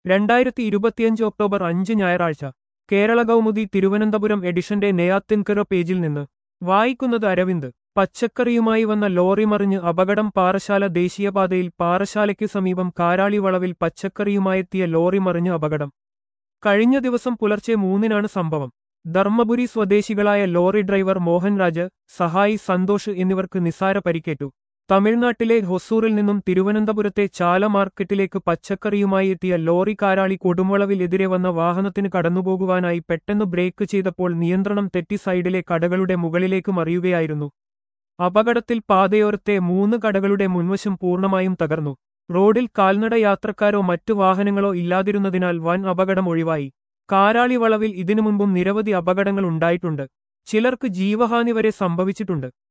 രണ്ടായിരത്തി ഇരുപത്തിയഞ്ച് ഒക്ടോബർ അഞ്ച് ഞായറാഴ്ച കേരള കൗമുദി തിരുവനന്തപുരം എഡിഷന്റെ നെയ്യാത്തിൻകര പേജിൽ നിന്ന് വായിക്കുന്നത് അരവിന്ദ് പച്ചക്കറിയുമായി വന്ന ലോറി മറിഞ്ഞ് അപകടം പാറശാല ദേശീയപാതയിൽ പാറശാലയ്ക്ക് സമീപം കാരാളി വളവിൽ പച്ചക്കറിയുമായെത്തിയ ലോറി മറിഞ്ഞ് അപകടം കഴിഞ്ഞ ദിവസം പുലർച്ചെ മൂന്നിനാണ് സംഭവം ധർമ്മപുരി സ്വദേശികളായ ലോറി ഡ്രൈവർ മോഹൻരാജ് സഹായി സന്തോഷ് എന്നിവർക്ക് നിസാര പരിക്കേറ്റു തമിഴ്നാട്ടിലെ ഹൊസൂറിൽ നിന്നും തിരുവനന്തപുരത്തെ ചാല മാർക്കറ്റിലേക്ക് പച്ചക്കറിയുമായി എത്തിയ ലോറി കാരാളി കൊടുമുളവിൽ എതിരെ വന്ന വാഹനത്തിന് കടന്നുപോകുവാനായി പെട്ടെന്ന് ബ്രേക്ക് ചെയ്തപ്പോൾ നിയന്ത്രണം തെറ്റി സൈഡിലെ കടകളുടെ മുകളിലേക്ക് മറിയുകയായിരുന്നു അപകടത്തിൽ പാതയോരത്തെ മൂന്ന് കടകളുടെ മുൻവശം പൂർണ്ണമായും തകർന്നു റോഡിൽ കാൽനട യാത്രക്കാരോ മറ്റു വാഹനങ്ങളോ ഇല്ലാതിരുന്നതിനാൽ വൻ അപകടം ഒഴിവായി കാരാളി വളവിൽ ഇതിനു മുമ്പും നിരവധി അപകടങ്ങൾ ഉണ്ടായിട്ടുണ്ട് ചിലർക്ക് ജീവഹാനി വരെ സംഭവിച്ചിട്ടുണ്ട്